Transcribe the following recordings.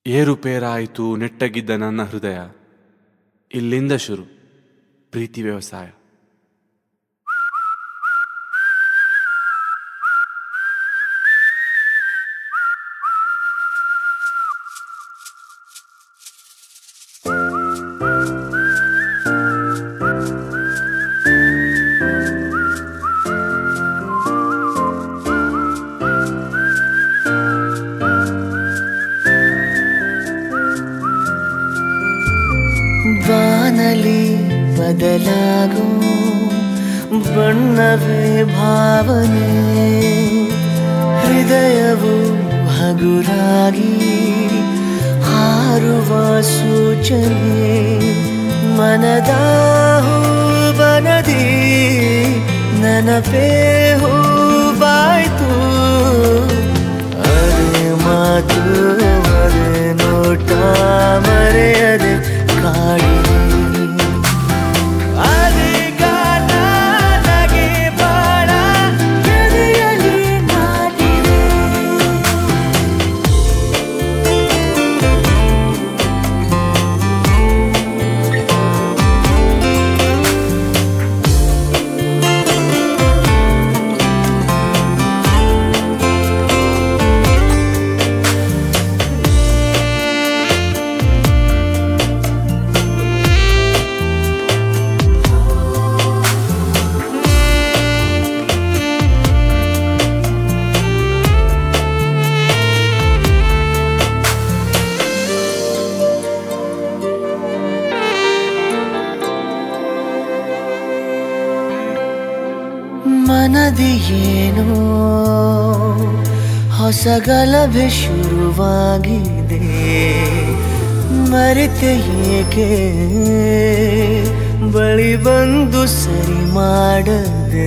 ಏರುಪೇರಾಯಿತು ನೆಟ್ಟಗಿದ್ದ ನನ್ನ ಹೃದಯ ಇಲ್ಲಿಂದ ಶುರು ಪ್ರೀತಿ ವ್ಯವಸಾಯ ಬಾನಲಿ ಬದಲಾಗೋ ಬಣ್ಣವೇ ಭಾವನೆ ಹೃದಯವು ಹಗುರಾಗಿ ಹಾರುವ ಸೂಚನೆ ಮನದ ಬನದಿ ನೆನಪೇ ಹೂವಾಯ್ತು ಅರೆ ಮಾತು ಅರೆ ನೋಟ ಮರೆಯದೆ ಕಾಡಿದೆ ಅರೆ ಗಾನ ನಗೆ ಬಾಳ ಎದೆಯಲ್ಲಿ ನಾಟಿದೆ ಮನದಿ ಏನೋ ಹೊಸ ಗಲಭೆ ಶುರುವಾಗಿದೆ ಮರೆತೆ ಏಕೆ ಬಳಿ ಬಂದು ಸರಿ ಮಾಡದೆ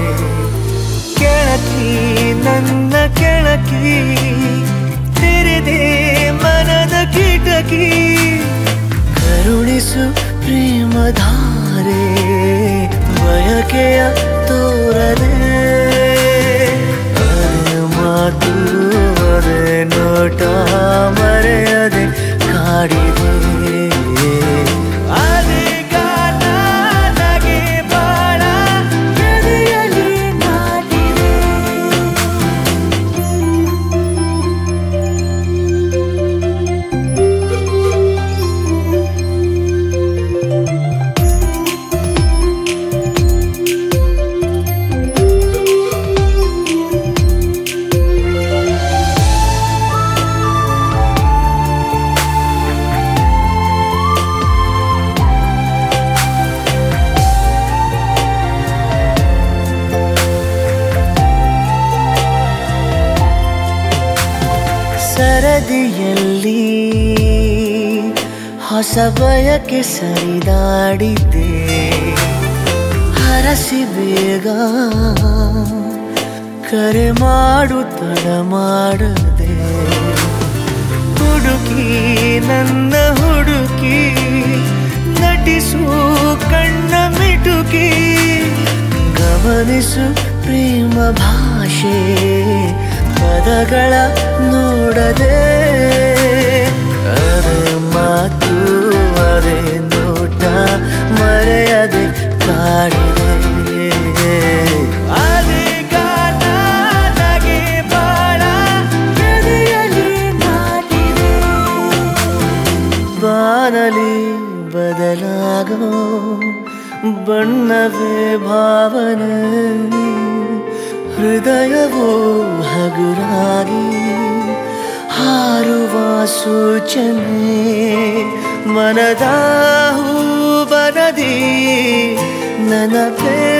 ಕೆಳಕಿ ನನ್ನ ಕೆಳಕಿ ತೆರೆದೆ ಮನದ ಕಿಟಕಿ ಕರುಣಿಸು ಪ್ರೇಮಧಾರೆ ಬಯಕೆಯ ತೋರದೆ ಅರೆ ಮಾತು ಅರೆ ನೋಟ ಮರೆಯದೆ ಕಾಡಿದೆ ಅರೆ ಗಾನ ನಗೆ ಬಾಳ ಎದೆಯಲ್ಲಿ ನಾಟಿದೆ ಸರದಿಯಲ್ಲಿ ಹೊಸ ಬಯಕೆ ಸರಿದಾಡಿದ್ದೆ ಹರಸಿ ಬೇಗ ಕರೆ ಮಾಡು ತಡ ಮಾಡದೆ ಹುಡುಕಿ ನನ್ನ ಹುಡುಕಿ ನಟಿಸು ಕಣ್ಣ ಮಿಟುಕಿ ಗಮನಿಸು ಪ್ರೇಮ ಭಾಷೆ ಪದಗಳ ನೋಡದೆ ಅರೆ ಮಾತು ಅರೆ ನೋಟ ಮರೆಯದೆ ಕಾಡಿದೆ ಅರೆ ಗಾನ ನಗೆ ಬಾಳ ಎದೆಯಲ್ಲಿ ನಾಟಿದೆ ಬಾನಲಿ ಬದಲಾಗೋ ಬಣ್ಣವೇ ಭಾವನೆ ಹೃದಯವೂ ಹಗುರಾಗಿ ಹಾರುವ ಸೂಚನೆ ಮನದ ಬನದಿ ನನಪೇ